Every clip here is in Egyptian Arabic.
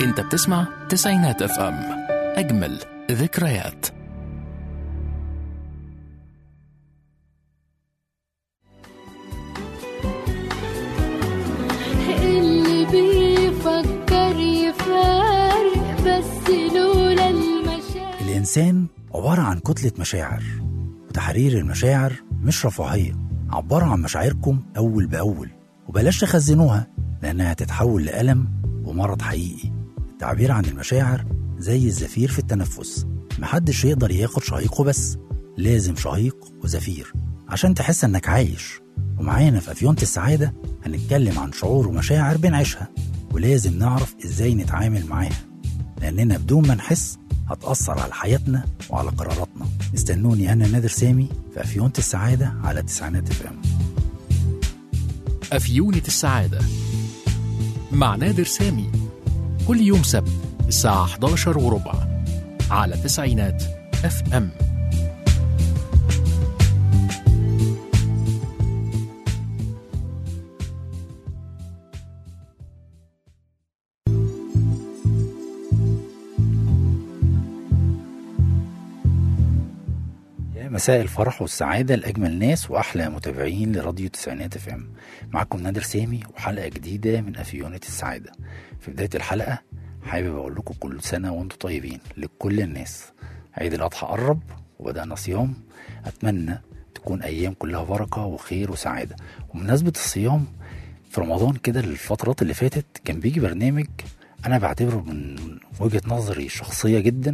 انت بتسمع تسعينات اف ام اجمل ذكريات اللي بيفكر يفارق بس لولا المشاعر الإنسان عبارة عن كتلة مشاعر وتحرير المشاعر مش رفاهية عبروا عن مشاعركم أول بأول وبلاش تخزنوها لأنها هتتحول لألم ومرض حقيقي التعبير عن المشاعر زي الزفير في التنفس محدش يقدر ياخد شهيقه بس لازم شهيق وزفير عشان تحس انك عايش ومعانا في أفيونة السعادة هنتكلم عن شعور ومشاعر بنعيشها ولازم نعرف ازاي نتعامل معاها لأننا بدون ما نحس هتأثر على حياتنا وعلى قراراتنا استنوني أنا نادر سامي في أفيونة السعادة على تسعينات اف ام أفيونة السعادة مع نادر سامي كل يوم سبت الساعة 11 وربع على تسعينات اف ام يا مساء الفرح والسعادة لأجمل ناس وأحلى متابعين لراديو تسعينات اف ام معكم نادر سامي وحلقة جديدة من أفيونة السعادة في بداية الحلقة حابب أقول لكم كل سنة وأنتم طيبين لكل الناس عيد الأضحى قرب وبدأنا صيام أتمنى تكون أيام كلها بركة وخير وسعادة وبمناسبة الصيام في رمضان كده الفترات اللي فاتت كان بيجي برنامج أنا بعتبره من وجهة نظري الشخصية جدا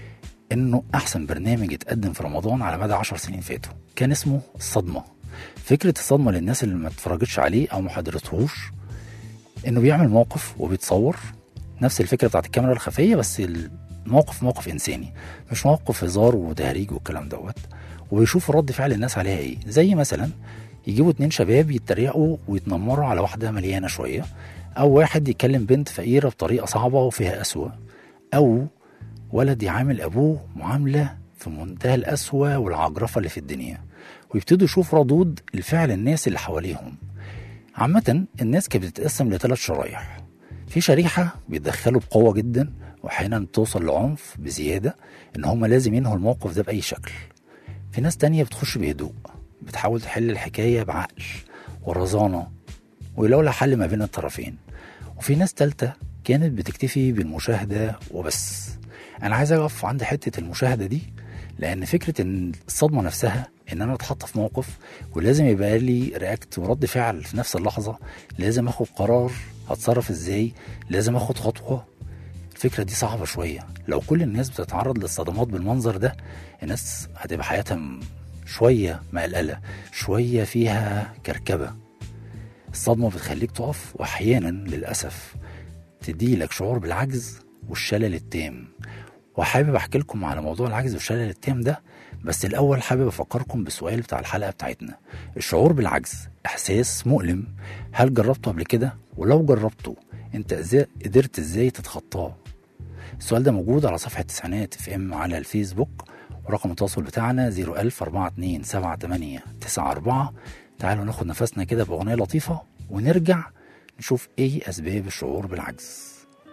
انه احسن برنامج اتقدم في رمضان على مدى عشر سنين فاتوا كان اسمه الصدمه فكره الصدمه للناس اللي ما اتفرجتش عليه او ما حضرتهوش انه بيعمل موقف وبيتصور نفس الفكره بتاعت الكاميرا الخفيه بس الموقف موقف انساني مش موقف هزار وتهريج والكلام دوت وبيشوفوا رد فعل الناس عليها ايه زي مثلا يجيبوا اتنين شباب يتريقوا ويتنمروا على واحده مليانه شويه او واحد يكلم بنت فقيره بطريقه صعبه وفيها قسوه او ولد يعامل أبوه معاملة في منتهى القسوة والعجرفة اللي في الدنيا ويبتدوا يشوفوا ردود الفعل الناس اللي حواليهم عامة الناس كانت بتتقسم لثلاث شرايح في شريحة بيتدخلوا بقوة جدا وأحيانا توصل لعنف بزيادة إن هما لازم ينهوا الموقف ده بأي شكل في ناس تانية بتخش بهدوء بتحاول تحل الحكاية بعقل ورزانة ولو لها حل ما بين الطرفين وفي ناس تالتة كانت بتكتفي بالمشاهدة وبس انا عايز اقف عند حته المشاهده دي لان فكره ان الصدمه نفسها ان انا اتحط في موقف ولازم يبقى لي رياكت ورد فعل في نفس اللحظه لازم اخد قرار هتصرف ازاي لازم اخد خطوه الفكره دي صعبه شويه لو كل الناس بتتعرض للصدمات بالمنظر ده الناس هتبقى حياتها م- شويه مقلقله شويه فيها كركبه الصدمه بتخليك تقف واحيانا للاسف تديلك شعور بالعجز والشلل التام وحابب احكي لكم على موضوع العجز والشلل التام ده بس الاول حابب افكركم بالسؤال بتاع الحلقه بتاعتنا الشعور بالعجز احساس مؤلم هل جربته قبل كده ولو جربته انت إزاي قدرت ازاي تتخطاه السؤال ده موجود على صفحه تسعينات اف ام على الفيسبوك ورقم التواصل بتاعنا 01000 42 78 94 تعالوا ناخد نفسنا كده باغنيه لطيفه ونرجع نشوف ايه اسباب الشعور بالعجز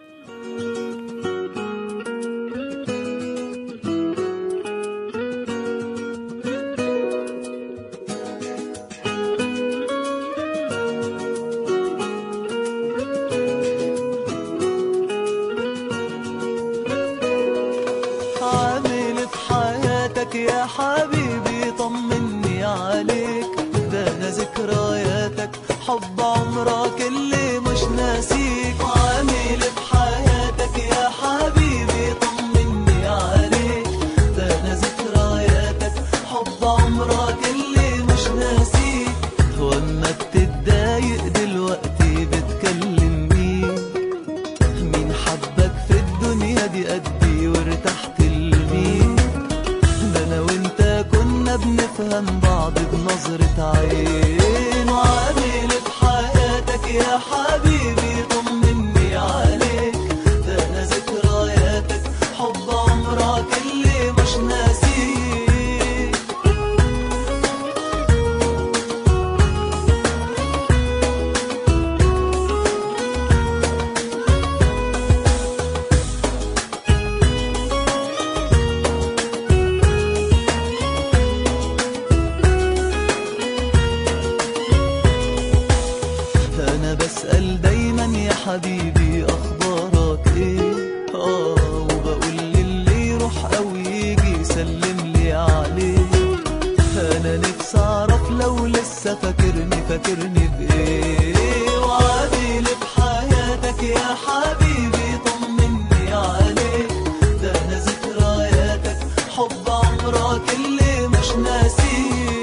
عامل في حياتك يا حبيبي طمني عليك ده انا ذكرياتك حب عمرك اللي مش ناسيك عامل في حياتك يا حبيبي طمني عليك ده انا ذكرياتك حب عمرك اللي مش ناسيك واما بتتضايق دلوقتي بتكلم مين مين حبك في الدنيا دي قدي وارتحت لمين ده انا وانت كنا بنفهم بعض بنظرة عين وعامل في حياتك يا حبيبي طمني عليك ده انا ذكرياتك حب عمرك اللي مش ناسيك انا بسأل دايما يا حبيبي اخبارك ايه اه وبقول للي يروح او يجي سلم لي عليه انا نفسي اعرف لو لسه فاكرني فاكرني بايه وعادي بحياتك يا حبيبي طمني عليك ده انا ذكرياتك حب عمرك اللي مش ناسيك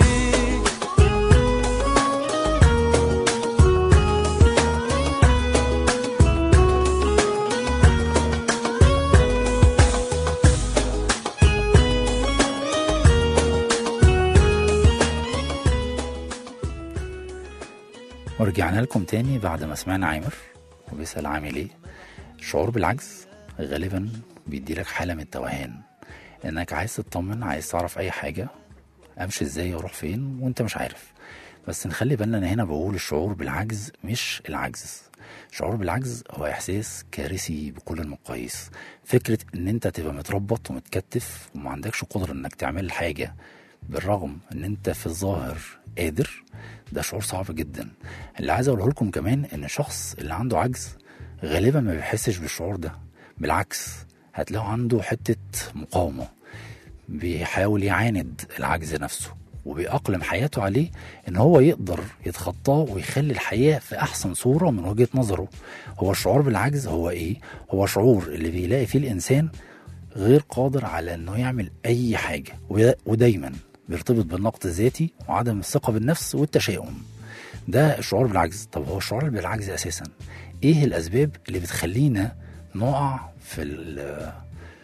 ورجعنا لكم تاني بعد ما سمعنا عامر وبيسأل عامل ايه الشعور بالعجز غالبا بيديلك حالة من التوهان انك عايز تطمن عايز تعرف اي حاجة امشي ازاي واروح فين وانت مش عارف بس نخلي بالنا ان هنا بقول الشعور بالعجز مش العجز الشعور بالعجز هو احساس كارثي بكل المقاييس فكرة ان انت تبقى متربط ومتكتف وما عندكش قدرة انك تعمل حاجة بالرغم ان انت في الظاهر قادر ده شعور صعب جدا اللي عايز اقوله لكم كمان ان الشخص اللي عنده عجز غالبا ما بيحسش بالشعور ده بالعكس هتلاقوا عنده حتة مقاومة بيحاول يعاند العجز نفسه وبيأقلم حياته عليه ان هو يقدر يتخطاه ويخلي الحياة في احسن صورة من وجهة نظره هو الشعور بالعجز هو ايه هو شعور اللي بيلاقي فيه الانسان غير قادر على انه يعمل اي حاجة ودا- ودايما بيرتبط بالنقد الذاتي وعدم الثقة بالنفس والتشاؤم ده الشعور بالعجز طب هو الشعور بالعجز اساسا ايه الاسباب اللي بتخلينا نقع في ال-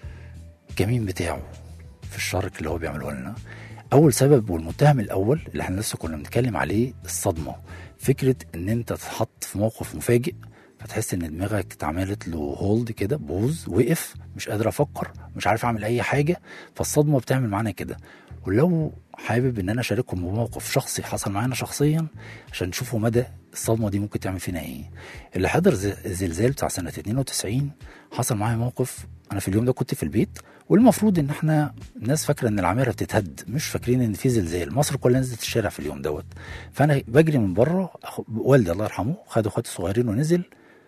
الكمين بتاعه في الشر اللي هو بيعمله لنا اول سبب والمتهم الاول اللي احنا لسه كنا بنتكلم عليه الصدمه فكره ان انت تتحط في موقف مفاجئ فتحس ان دماغك اتعملت له هولد كده بوز وقف مش قادر افكر مش عارف اعمل اي حاجه فالصدمه بتعمل معانا كده ولو حابب ان انا اشارككم بموقف شخصي حصل معانا شخصيا عشان تشوفوا مدى الصدمه دي ممكن تعمل فينا ايه اللي حضر ز- الزلزال بتاع سنه 92 حصل معايا موقف انا في اليوم ده كنت في البيت والمفروض ان احنا الناس فاكره ان العماره بتتهد مش فاكرين ان في زلزال مصر كلها نزلت الشارع في اليوم دوت فانا بجري من بره أخ- والدي الله يرحمه خد اخواتي الصغيرين ونزل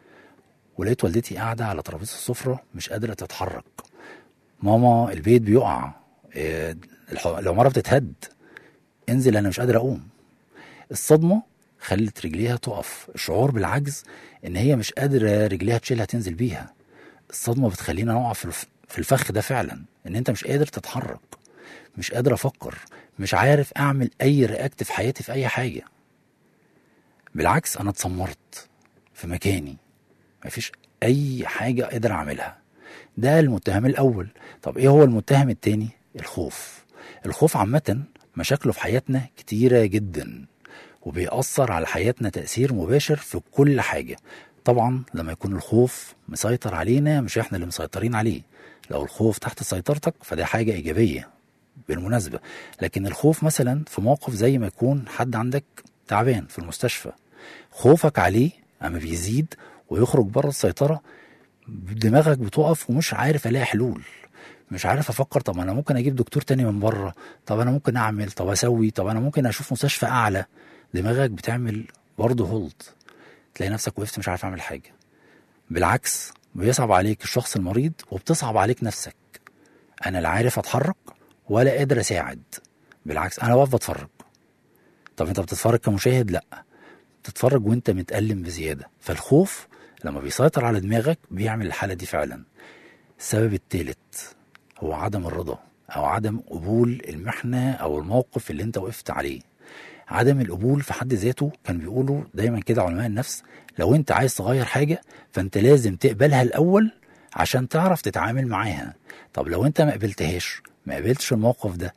ولقيت والدتي قاعده على ترابيزه السفره مش قادره تتحرك ماما البيت بيقع إيه، الح- العماره بتتهد انزل انا مش قادر اقوم الصدمه خلت رجليها تقف الشعور بالعجز ان هي مش قادره رجليها تشيلها تنزل بيها الصدمه بتخلينا نقع في الف- في الفخ ده فعلا ان انت مش قادر تتحرك مش قادر افكر مش عارف اعمل اي رياكت في حياتي في اي حاجه بالعكس انا اتسمرت في مكاني مفيش اي حاجه قادر اعملها ده المتهم الاول طب ايه هو المتهم التاني الخوف الخوف عامه مشاكله في حياتنا كتيره جدا وبيأثر على حياتنا تأثير مباشر في كل حاجة طبعا لما يكون الخوف مسيطر علينا مش احنا اللي مسيطرين عليه لو الخوف تحت سيطرتك فده حاجة إيجابية بالمناسبة لكن الخوف مثلا في موقف زي ما يكون حد عندك تعبان في المستشفى خوفك عليه أما بيزيد ويخرج بره السيطرة دماغك بتقف ومش عارف الاقي حلول مش عارف افكر طب انا ممكن اجيب دكتور تاني من بره طب انا ممكن اعمل طب اسوي طب انا ممكن اشوف مستشفى اعلى دماغك بتعمل برضه هولد تلاقي نفسك وقفت مش عارف اعمل حاجه بالعكس بيصعب عليك الشخص المريض وبتصعب عليك نفسك انا لا عارف اتحرك ولا قادر اساعد بالعكس انا واقف بتفرج طب انت بتتفرج كمشاهد لا بتتفرج وانت متألم بزياده فالخوف لما بيسيطر على دماغك بيعمل الحاله دي فعلا السبب الثالث هو عدم الرضا او عدم قبول المحنه او الموقف اللي انت وقفت عليه عدم القبول في حد ذاته كان بيقولوا دايما كده علماء النفس لو انت عايز تغير حاجه فانت لازم تقبلها الاول عشان تعرف تتعامل معاها طب لو انت ما قبلتهاش ما قبلتش الموقف ده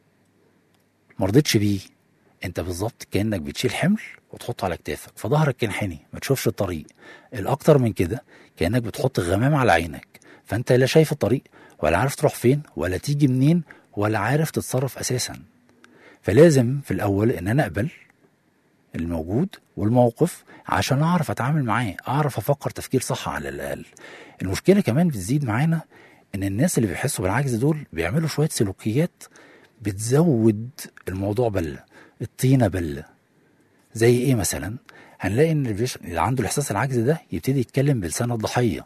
مرضتش بيه انت بالظبط كانك بتشيل حمل وتحطه على كتافك فظهرك ينحني ما تشوفش الطريق الاكتر من كده كانك بتحط غمام على عينك فانت لا شايف الطريق ولا عارف تروح فين ولا تيجي منين ولا عارف تتصرف اساسا فلازم في الاول ان انا اقبل الموجود والموقف عشان اعرف اتعامل معاه اعرف افكر تفكير صح على الاقل المشكله كمان بتزيد معانا ان الناس اللي بيحسوا بالعجز دول بيعملوا شويه سلوكيات بتزود الموضوع بله الطينه بله زي ايه مثلا هنلاقي ان اللي بيش- اللي عنده الاحساس العجز ده يبتدي يتكلم بلسان الضحيه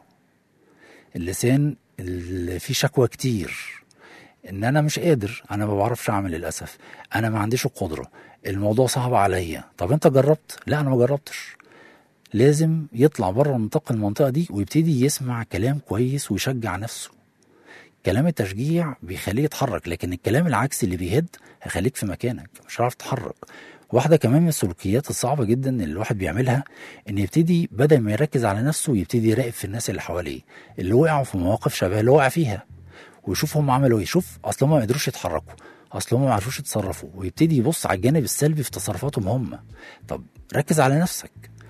اللسان اللي فيه شكوى كتير ان انا مش قادر انا ما بعرفش اعمل للاسف انا ما عنديش القدره الموضوع صعب عليا طب انت جربت لا انا ما جربتش لازم يطلع بره نطاق المنطقه دي ويبتدي يسمع كلام كويس ويشجع نفسه كلام التشجيع بيخليه يتحرك لكن الكلام العكسي اللي بيهد هيخليك في مكانك مش هتعرف تتحرك واحدة كمان من السلوكيات الصعبة جدا اللي الواحد بيعملها ان يبتدي بدل ما يركز على نفسه يبتدي يراقب في الناس اللي حواليه اللي وقعوا في مواقف شبه اللي وقع فيها ويشوف هم عملوا ايه شوف اصل هم ما قدروش يتحركوا اصل هم ما عرفوش يتصرفوا ويبتدي يبص على الجانب السلبي في تصرفاتهم هم طب ركز على نفسك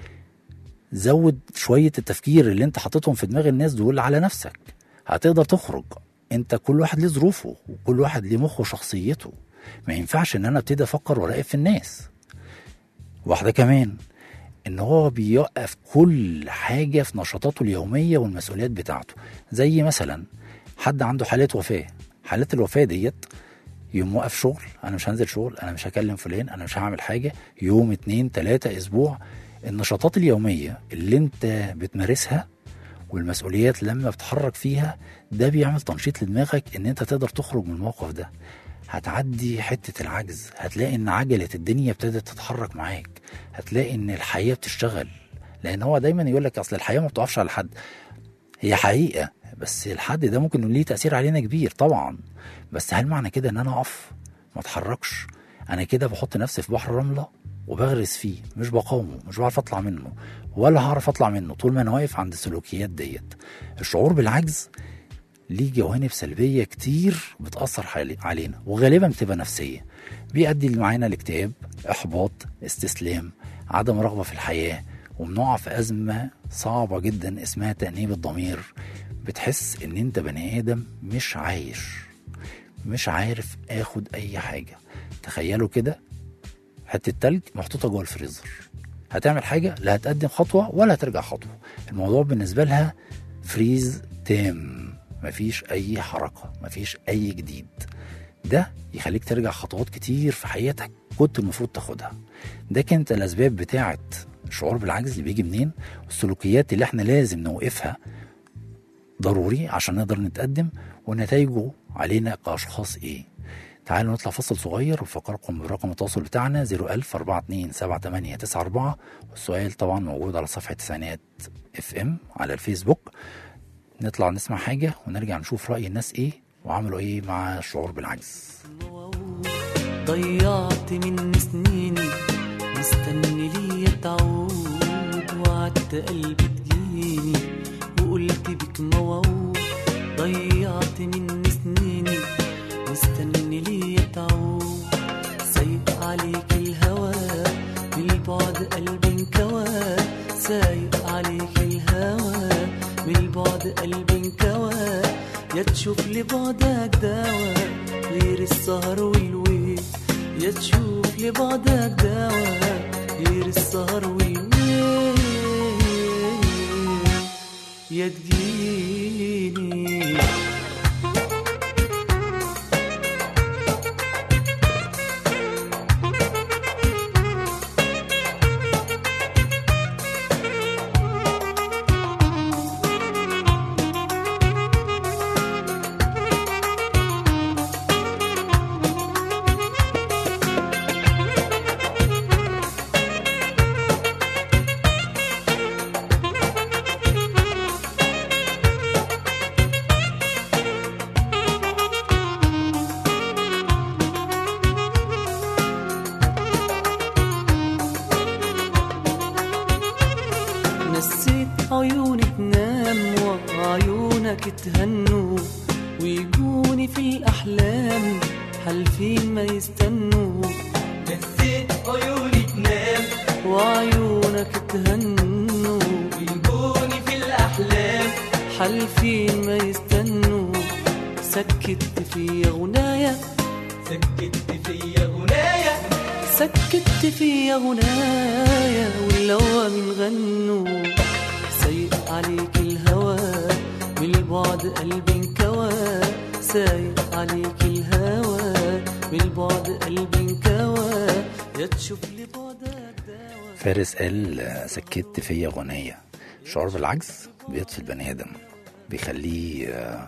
زود شوية التفكير اللي انت حاططهم في دماغ الناس دول على نفسك هتقدر تخرج انت كل واحد ليه ظروفه وكل واحد ليه مخه وشخصيته ما ينفعش ان انا ابتدي افكر وراقب في الناس واحدة كمان ان هو بيوقف كل حاجة في نشاطاته اليومية والمسؤوليات بتاعته زي مثلا حد عنده حالة وفاة حالات الوفاة ديت يوم موقف شغل انا مش هنزل شغل انا مش هكلم فلان انا مش هعمل حاجة يوم اتنين تلاتة اسبوع النشاطات اليومية اللي انت بتمارسها والمسؤوليات لما بتحرك فيها ده بيعمل تنشيط لدماغك ان انت تقدر تخرج من الموقف ده هتعدي حتة العجز هتلاقي ان عجلة الدنيا ابتدت تتحرك معاك هتلاقي ان الحياة بتشتغل لان هو دايما يقول لك اصل الحياة ما بتقفش على حد هي حقيقة بس الحد ده ممكن ليه تأثير علينا كبير طبعا بس هل معنى كده ان انا اقف ما اتحركش انا كده بحط نفسي في بحر رملة وبغرس فيه مش بقاومه مش بعرف اطلع منه ولا هعرف اطلع منه طول ما انا واقف عند السلوكيات ديت الشعور بالعجز ليه جوانب سلبيه كتير بتاثر حالي- علينا وغالبا بتبقى نفسيه بيؤدي معانا لاكتئاب احباط استسلام عدم رغبه في الحياه وبنقع في ازمه صعبه جدا اسمها تانيب الضمير بتحس ان انت بني ادم مش عايش مش عارف اخد اي حاجه تخيلوا كده حته تلج محطوطه جوه الفريزر هتعمل حاجه لا هتقدم خطوه ولا هترجع خطوه الموضوع بالنسبه لها فريز تام مفيش اي حركه مفيش اي جديد ده يخليك ترجع خطوات كتير في حياتك كنت المفروض تاخدها ده كانت الاسباب بتاعه الشعور بالعجز اللي بيجي منين والسلوكيات اللي احنا لازم نوقفها ضروري عشان نقدر نتقدم ونتائجه علينا كاشخاص ايه تعالوا نطلع فصل صغير وفكركم برقم التواصل بتاعنا 01000 42 78 94 والسؤال طبعا موجود على صفحة تسعينات اف ام على الفيسبوك نطلع نسمع حاجة ونرجع نشوف رأي الناس ايه وعملوا ايه مع الشعور بالعجز ضيعت مني سنيني مستني ليا تعود وعدت قلبي تجيني وقلت بك موعود ضيعت مني سنيني مستني ليا تعود سايق عليك الهوى من البعد قلبي انكوى سايق عليك الهوى من البعد قلبي انكوى يا تشوف لي بعدك دواء غير السهر والويل يا تشوف لي بعدك دواء غير السهر والويل يا تجيني نسيت عيونك تنام وعيونك تهنوا ويجوني في الأحلام حالفين ما يستنوا نسيت عيوني تنام وعيونك تهنوا ويجوني في الأحلام حالفين ما يستنوا سكت في غنايا سكت في غنايا سكت في غنايا واللوى من غنوا سايق عليك الهوى من البعد قلبي انكوى سايق عليك الهوى من البعد قلبي انكوى يا تشوف لي بعدك دوا فارس قال آه، سكت فيا غنية الشعور بالعجز بيطفي البني آدم بيخليه آه،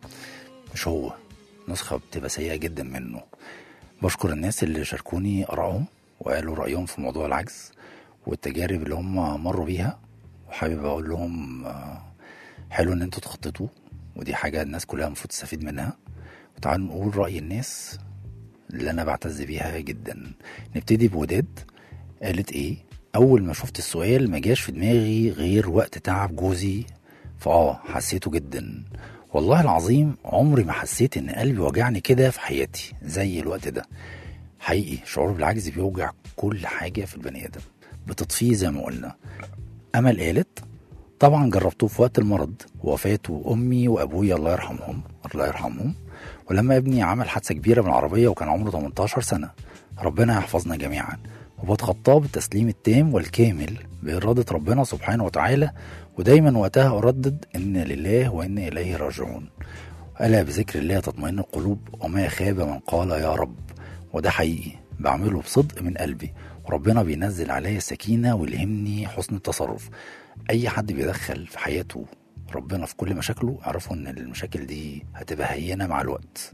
مش هو نسخة بتبقى سيئة جدا منه بشكر الناس اللي شاركوني آرائهم وقالوا رأيهم في موضوع العجز والتجارب اللي هم مروا بيها وحابب أقول لهم آه، حلو إن انتوا تخططوا ودي حاجة الناس كلها المفروض تستفيد منها وتعالوا نقول رأي الناس اللي أنا بعتز بيها جدا نبتدي بوداد قالت إيه أول ما شفت السؤال ما جاش في دماغي غير وقت تعب جوزي فآه حسيته جدا والله العظيم عمري ما حسيت إن قلبي وجعني كده في حياتي زي الوقت ده حقيقي شعور بالعجز بيوجع كل حاجة في البني آدم بتطفيه زي ما قلنا أمل قالت طبعا جربتوه في وقت المرض وفاة أمي وأبويا الله يرحمهم الله يرحمهم ولما ابني عمل حادثة كبيرة بالعربية وكان عمره 18 سنة ربنا يحفظنا جميعا وبتخطاه بالتسليم التام والكامل بإرادة ربنا سبحانه وتعالى ودايما وقتها أردد إن لله وإنا إليه راجعون ألا بذكر الله تطمئن القلوب وما خاب من قال يا رب وده حقيقي بعمله بصدق من قلبي وربنا بينزل عليا السكينة ويلهمني حسن التصرف أي حد بيدخل في حياته ربنا في كل مشاكله اعرفوا إن المشاكل دي هتبقى هينة مع الوقت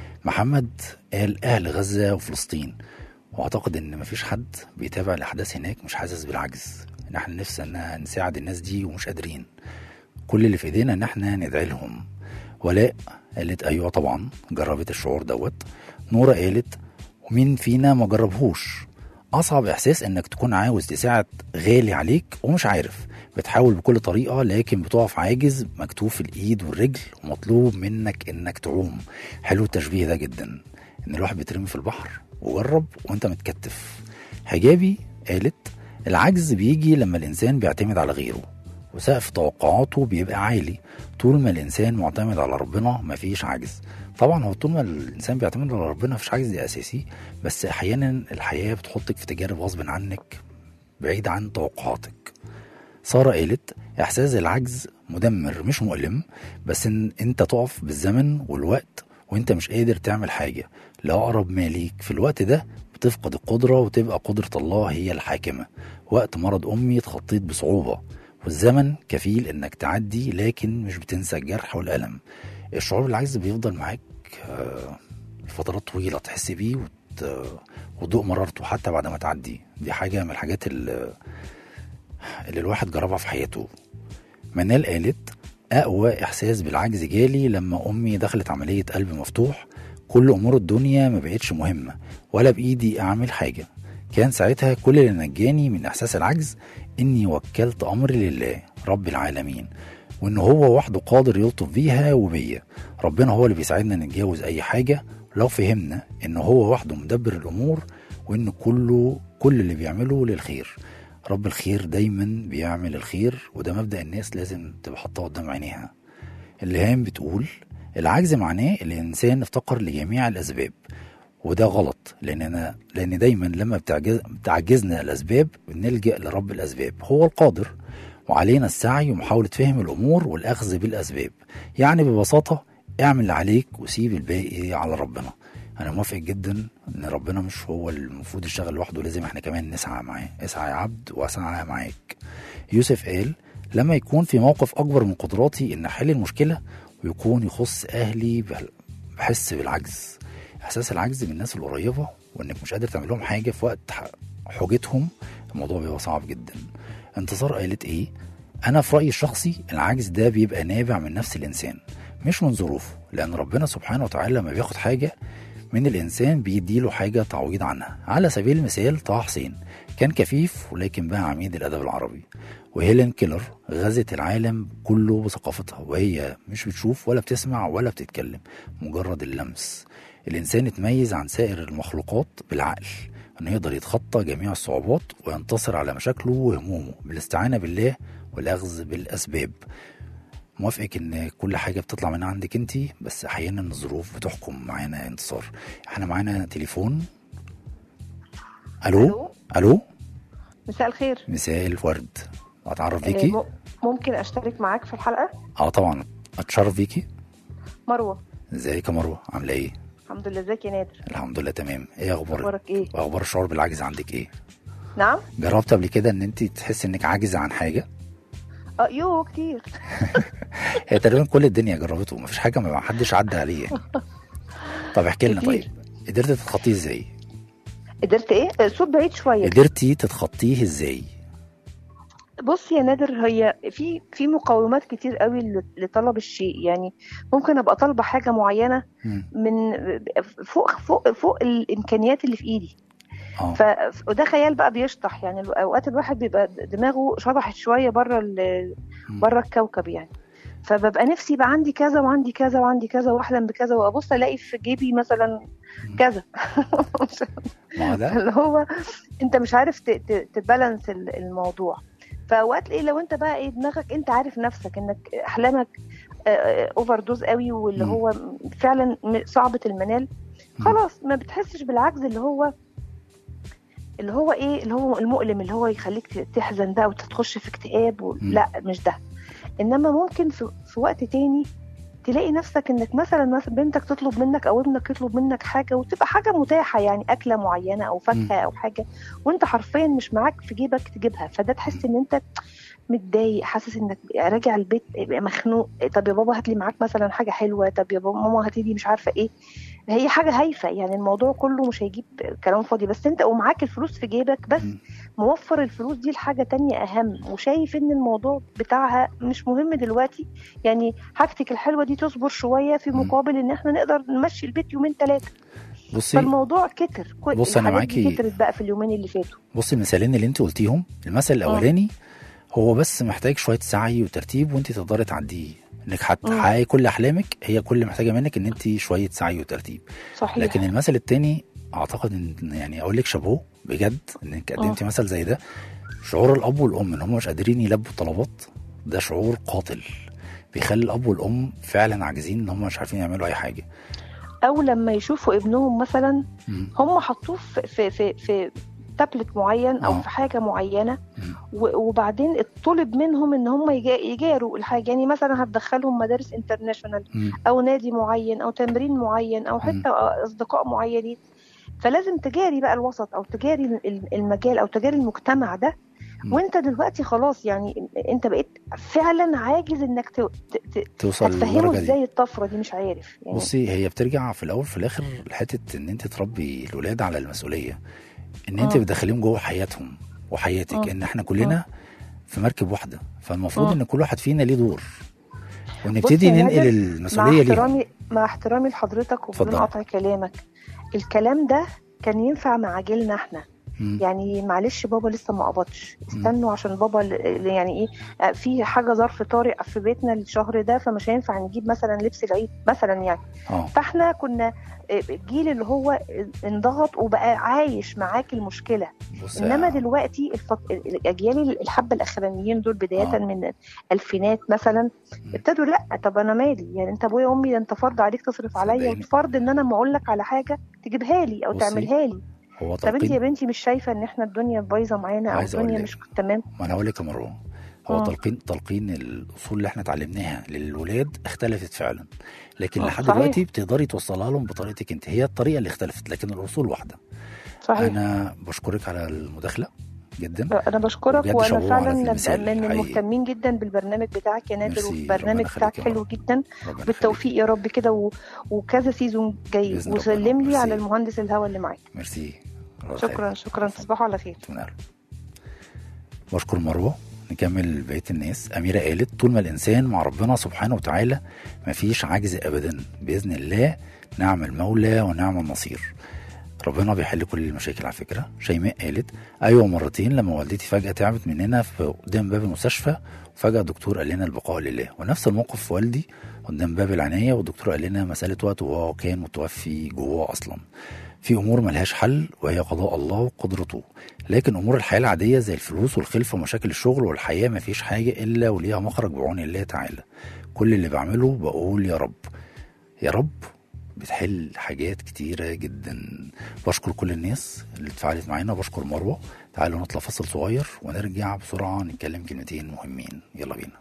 محمد قال أهل غزة وفلسطين واعتقد ان مفيش حد بيتابع الاحداث هناك مش حاسس بالعجز ان احنا نفسنا نساعد الناس دي ومش قادرين كل اللي في ايدينا ان احنا ندعي لهم ولاء قالت ايوه طبعا جربت الشعور دوت نورة قالت ومين فينا ما جربهوش اصعب احساس انك تكون عاوز تساعد غالي عليك ومش عارف بتحاول بكل طريقة لكن بتقف عاجز مكتوف الايد والرجل ومطلوب منك انك تعوم حلو التشبيه ده جدا ان الواحد بيترمي في البحر وجرب وانت متكتف حجابي قالت العجز بيجي لما الانسان بيعتمد على غيره وسقف توقعاته بيبقى عالي طول ما الانسان معتمد على ربنا مفيش عجز طبعا هو طول ما الانسان بيعتمد على ربنا مفيش عجز دي اساسي بس احيانا الحياه بتحطك في تجارب غصب عنك بعيد عن توقعاتك ساره قالت احساس العجز مدمر مش مؤلم بس ان انت تقف بالزمن والوقت وانت مش قادر تعمل حاجه لاقرب ما ليك في الوقت ده بتفقد القدره وتبقى قدره الله هي الحاكمه وقت مرض امي اتخطيت بصعوبه والزمن كفيل انك تعدي لكن مش بتنسى الجرح والالم الشعور بالعجز بيفضل معاك آه، فترات طويله تحس بيه وت... وتدوق مرارته حتى بعد ما تعدي دي حاجه من الحاجات اللي, اللي الواحد جربها في حياته منال قالت أقوى إحساس بالعجز جالي لما أمي دخلت عملية قلب مفتوح كل أمور الدنيا ما بقتش مهمة ولا بإيدي أعمل حاجة كان ساعتها كل اللي نجاني من إحساس العجز إني وكلت أمري لله رب العالمين وإن هو وحده قادر يلطف بيها وبيا ربنا هو اللي بيساعدنا نتجاوز أي حاجة لو فهمنا إن هو وحده مدبر الأمور وإن كله كل اللي بيعمله للخير رب الخير دايما بيعمل الخير وده مبدأ الناس لازم تبقى حاطاه قدام عينيها الهام بتقول العجز معناه الإنسان افتقر لجميع الأسباب وده غلط لأننا لأن دايما لما بتعجز بتعجزنا الأسباب بنلجأ لرب الأسباب هو القادر وعلينا السعي ومحاولة فهم الأمور والأخذ بالأسباب يعني ببساطة اعمل اللي عليك وسيب الباقي على ربنا أنا موافق جدا إن ربنا مش هو اللي المفروض يشتغل لوحده لازم احنا كمان نسعى معاه اسعى يا عبد واسعى معاك يوسف قال لما يكون في موقف أكبر من قدراتي إن أحل المشكلة ويكون يخص أهلي بل- بحس بالعجز إحساس العجز من الناس القريبة وإنك مش قادر تعمل لهم حاجة في وقت ح- حاجتهم الموضوع بيبقى صعب جدا انتصار قالت إيه أنا في رأيي الشخصي العجز ده بيبقى نابع من نفس الإنسان مش من ظروفه لأن ربنا سبحانه وتعالى لما بياخد حاجة من الإنسان بيديله حاجة تعويض عنها على سبيل المثال طه حسين كان كفيف ولكن بقى عميد الأدب العربي وهيلين كيلر غزت العالم كله بثقافتها وهي مش بتشوف ولا بتسمع ولا بتتكلم مجرد اللمس الإنسان اتميز عن سائر المخلوقات بالعقل انه يقدر يتخطى جميع الصعوبات وينتصر على مشاكله وهمومه بالاستعانة بالله والأخذ بالأسباب موافقك ان كل حاجه بتطلع من عندك انت بس احيانا الظروف بتحكم معانا يا انتصار احنا معانا تليفون الو ألو؟ الو مساء الخير مساء الورد اتعرف آه، بيكي م- ممكن اشترك معاك في الحلقه اه طبعا اتشرف بيكي مروه ازيك يا مروه عامله الحمد لله ازيك يا نادر الحمد لله تمام ايه اخبارك اخبارك ايه اخبار الشعور بالعجز عندك ايه نعم جربت قبل كده ان انت تحس انك عاجزه عن حاجه اه يو كتير هي تقريبا كل الدنيا جربته مفيش حاجه ما حدش عدى عليه طب احكي لنا كتير. طيب قدرتي تتخطيه ازاي قدرت ايه الصوت بعيد شويه قدرتي تتخطيه ازاي بص يا نادر هي في في مقومات كتير قوي ل- لطلب الشيء يعني ممكن ابقى طالبه حاجه معينه مم. من فوق فوق فوق الامكانيات اللي في ايدي اه ف وده خيال بقى بيشطح يعني اوقات الواحد بيبقى دماغه شطحت شويه بره ال- مم. بره الكوكب يعني فببقى نفسي يبقى عندي كذا وعندي كذا وعندي كذا واحلم بكذا وابص الاقي في جيبي مثلا كذا ما هو ده اللي هو انت مش عارف ت- ت- تبالانس ال- الموضوع فاوقات ايه لو انت بقى ايه دماغك انت عارف نفسك انك احلامك اوفر دوز قوي واللي مم. هو فعلا م- صعبة المنال مم. خلاص ما بتحسش بالعجز اللي هو اللي هو ايه اللي هو المؤلم اللي هو يخليك ت- تحزن بقى وتخش في اكتئاب و... مم. لا مش ده انما ممكن في, في وقت تاني تلاقي نفسك انك مثلا مثلا بنتك تطلب منك او ابنك يطلب منك حاجه وتبقى حاجه متاحه يعني اكله معينه او فاكهه او حاجه وانت حرفيا مش معاك في جيبك تجيبها فده تحس ان انت متضايق حاسس انك راجع البيت مخنوق طب يا بابا هات لي معاك مثلا حاجه حلوه طب يا بابا ماما هات لي مش عارفه ايه هي حاجه هايفه يعني الموضوع كله مش هيجيب كلام فاضي بس انت ومعاك الفلوس في جيبك بس مم. موفر الفلوس دي لحاجه تانية اهم وشايف ان الموضوع بتاعها مش مهم دلوقتي يعني حاجتك الحلوه دي تصبر شويه في مم. مقابل ان احنا نقدر نمشي البيت يومين ثلاثه بصي فالموضوع كتر كل- بص أنا الحاجات دي معاكي. كترت بقى في اليومين اللي فاتوا بصي المثالين اللي انت قلتيهم المثل الاولاني هو بس محتاج شويه سعي وترتيب وانت تقدري تعديه انك هتحققي كل احلامك هي كل اللي محتاجه منك ان انت شويه سعي وترتيب صحيح لكن المثل التاني اعتقد ان يعني اقول لك شابوه بجد انك قدمتي مثل زي ده شعور الاب والام ان هم مش قادرين يلبوا الطلبات ده شعور قاتل بيخلي الاب والام فعلا عاجزين ان هم مش عارفين يعملوا اي حاجه او لما يشوفوا ابنهم مثلا مم. هم حطوه في في في, في تابلت معين او آه. في حاجه معينه مم. و- وبعدين اتطلب منهم ان هم يجا- يجاروا الحاجه يعني مثلا هتدخلهم مدارس انترناشونال مم. او نادي معين او تمرين معين او حتى اصدقاء معينين فلازم تجاري بقى الوسط او تجاري ال- المجال او تجاري المجتمع ده مم. وانت دلوقتي خلاص يعني انت بقيت فعلا عاجز انك ت... ت... ت... توصل هتفهمه للدرجه دي ازاي الطفره دي مش عارف يعني بصي هي بترجع في الاول في الاخر لحته ان انت تربي الولاد على المسؤوليه ان انت آه. بتدخليهم جوه حياتهم وحياتك آه. ان احنا كلنا في مركب واحده فالمفروض آه. ان كل واحد فينا ليه دور بص ونبتدي يا ننقل نادر، المسؤوليه مع ليهم احترامي مع احترامي لحضرتك وبدون اتفضل. قطع كلامك الكلام ده كان ينفع مع جيلنا احنا مم. يعني معلش بابا لسه ما قبضش استنوا عشان بابا ل- يعني ايه آه، في حاجه ظرف طارئ في بيتنا الشهر ده فمش هينفع نجيب مثلا لبس العيد مثلا يعني اه فاحنا كنا آه، الجيل اللي هو انضغط وبقى عايش معاك المشكله بص انما دلوقتي الفط... الاجيال الحبه الاخرانيين دول بدايه آه. من الالفينات مثلا ابتدوا لا طب انا مالي يعني انت ابويا وامي ده انت فرض عليك تصرف عليا صدقيني. وفرض ان انا ما اقول لك على حاجه تجيبها لي او بصي، تعملها لي هو طب انت يا تلقين بنتي مش شايفه ان احنا الدنيا بايظه معانا او عايز أقول الدنيا لك. مش تمام ما انا هقول لك يا مروه هو آه. تلقين تلقين الاصول اللي احنا اتعلمناها للولاد اختلفت فعلا لكن آه، لحد صحيح. دلوقتي بتقدري توصلها لهم بطريقتك انت هي الطريقه اللي اختلفت لكن الاصول واحده صحيح انا بشكرك على المداخله جدا انا بشكرك وبجد وانا شابوه على فعلا المثال، من حقيقي. المهتمين جدا بالبرنامج بتاعك يا نادر ميرسي، والبرنامج ربنا بتاعك يخليك يا حلو رب. جدا ربنا بالتوفيق يا رب كده و... وكذا سيزون جاي بإذن ربنا. وسلم لي ميرسي. على المهندس الهوا اللي معاك يخليك. ميرسي الله شكرا يخليك. شكرا تصبحوا على خير من قلب. بشكر مروه نكمل بقيه الناس اميره قالت طول ما الانسان مع ربنا سبحانه وتعالى مفيش عجز ابدا باذن الله نعم المولى ونعم النصير ربنا بيحل كل المشاكل على فكره شيماء قالت ايوه مرتين لما والدتي فجاه تعبت مننا في قدام باب المستشفى وفجاه الدكتور قال لنا البقاء لله ونفس الموقف في والدي قدام باب العنايه والدكتور قال لنا مساله وقت وهو كان متوفي جواه اصلا في امور ملهاش حل وهي قضاء الله وقدرته لكن امور الحياه العاديه زي الفلوس والخلفه ومشاكل الشغل والحياه مفيش حاجه الا وليها مخرج بعون الله تعالى كل اللي بعمله بقول يا رب يا رب بتحل حاجات كتيرة جدا بشكر كل الناس اللي اتفاعلت معانا بشكر مروة تعالوا نطلع فصل صغير ونرجع بسرعة نتكلم كلمتين مهمين يلا بينا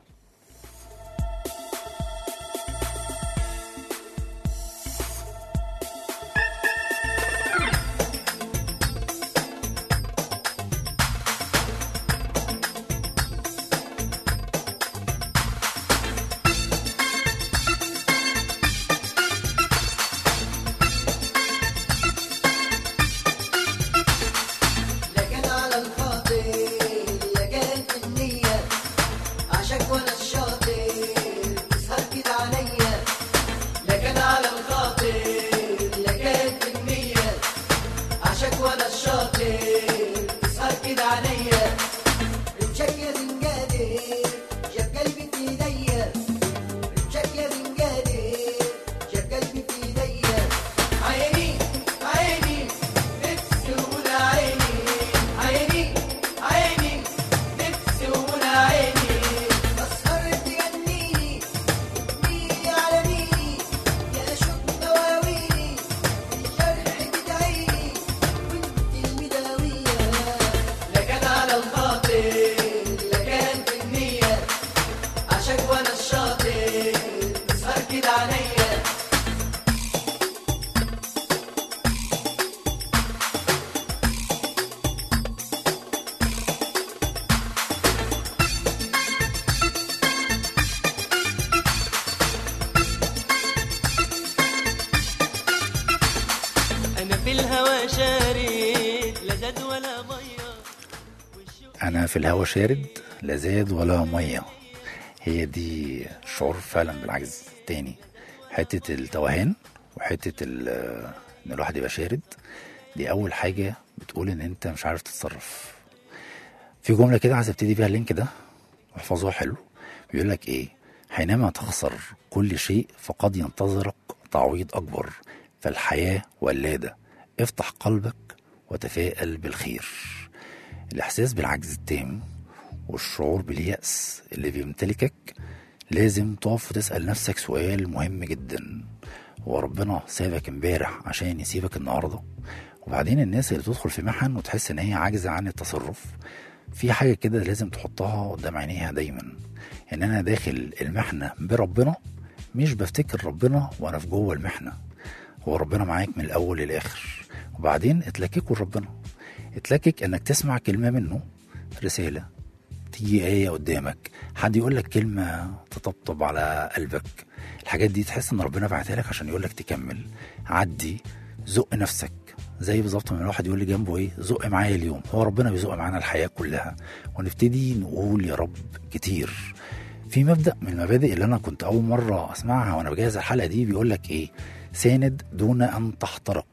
الهوى شارد لا زاد ولا ميه انا في الهوا شارد لا زاد ولا ميه هي دي شعور فعلا بالعجز تاني حته التوهان وحته ال- ان الواحد يبقى شارد دي اول حاجه بتقول ان انت مش عارف تتصرف في جمله كده عايز ابتدي بيها اللينك ده واحفظوها حلو بيقول لك ايه حينما تخسر كل شيء فقد ينتظرك تعويض اكبر فالحياه ولاده افتح قلبك وتفائل بالخير الاحساس بالعجز التام والشعور باليأس اللي بيمتلكك لازم تقف وتسأل نفسك سؤال مهم جدا هو ربنا سابك امبارح عشان يسيبك النهارده وبعدين الناس اللي تدخل في محن وتحس ان هي عاجزه عن التصرف في حاجه كده لازم تحطها قدام عينيها دايما ان انا داخل المحنه بربنا مش بفتكر ربنا وانا في جوه المحنه هو ربنا معاك من الاول للاخر وبعدين اتلككوا لربنا اتلكك انك تسمع كلمه منه رساله تيجي آية قدامك حد يقول لك كلمة تطبطب على قلبك الحاجات دي تحس ان ربنا بعتها لك عشان يقول لك تكمل عدي زق نفسك زي بالظبط ما الواحد يقول لي جنبه ايه زق معايا اليوم هو ربنا بيزق معانا الحياة كلها ونبتدي نقول يا رب كتير في مبدأ من المبادئ اللي انا كنت اول مرة اسمعها وانا بجهز الحلقة دي بيقول لك ايه ساند دون ان تحترق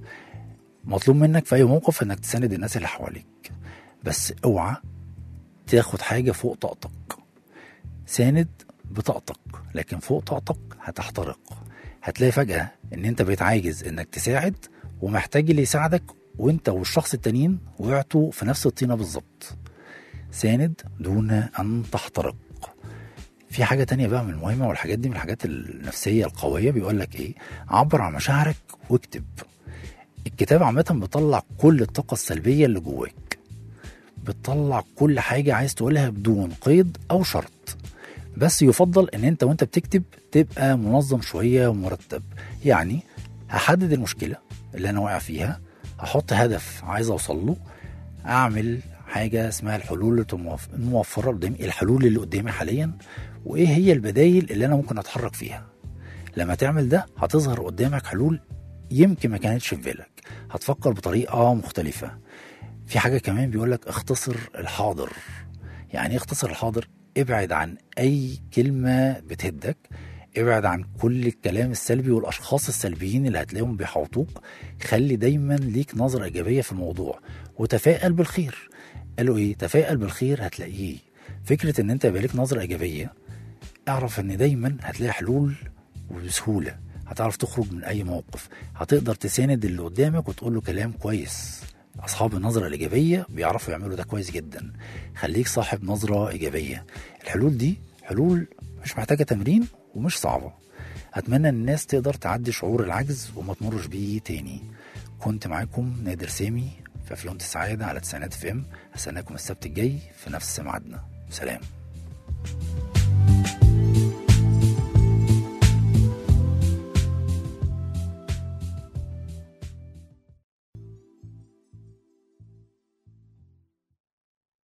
مطلوب منك في اي موقف انك تساند الناس اللي حواليك بس اوعى تاخد حاجة فوق طاقتك ساند بطاقتك لكن فوق طاقتك هتحترق هتلاقي فجأة ان انت بقيت عاجز انك تساعد ومحتاج اللي يساعدك وانت والشخص التانيين وقعتوا في نفس الطينة بالظبط ساند دون ان تحترق في حاجة تانية بقى من المهمة والحاجات دي من الحاجات النفسية القوية بيقول لك ايه عبر عن مشاعرك واكتب الكتاب عامة بيطلع كل الطاقة السلبية اللي جواك بتطلع كل حاجة عايز تقولها بدون قيد أو شرط بس يفضل ان انت وانت بتكتب تبقى منظم شوية ومرتب يعني هحدد المشكلة اللي انا واقع فيها هحط هدف عايز اوصل له اعمل حاجة اسمها الحلول اللي تموف- الموفرة قدامي الحلول اللي قدامي حاليا وايه هي البدايل اللي انا ممكن اتحرك فيها لما تعمل ده هتظهر قدامك حلول يمكن ما كانتش في بالك هتفكر بطريقة مختلفة في حاجة كمان بيقولك اختصر الحاضر يعني ايه اختصر الحاضر ابعد عن اي كلمة بتهدك ابعد عن كل الكلام السلبي والاشخاص السلبيين اللي هتلاقيهم بيحوطوك خلي دايما ليك نظرة ايجابية في الموضوع وتفائل بالخير قالوا ايه تفائل بالخير هتلاقيه فكرة ان انت يبقى ليك نظرة ايجابية اعرف ان دايما هتلاقي حلول وبسهولة هتعرف تخرج من اي موقف هتقدر تساند اللي قدامك وتقول له كلام كويس اصحاب النظرة الايجابية بيعرفوا يعملوا ده كويس جدا خليك صاحب نظرة ايجابية الحلول دي حلول مش محتاجة تمرين ومش صعبة اتمنى ان الناس تقدر تعدي شعور العجز وما تمرش بيه تاني كنت معاكم نادر سامي في فيونت السعادة على تسعينات اف ام هستناكم السبت الجاي في نفس ميعادنا سلام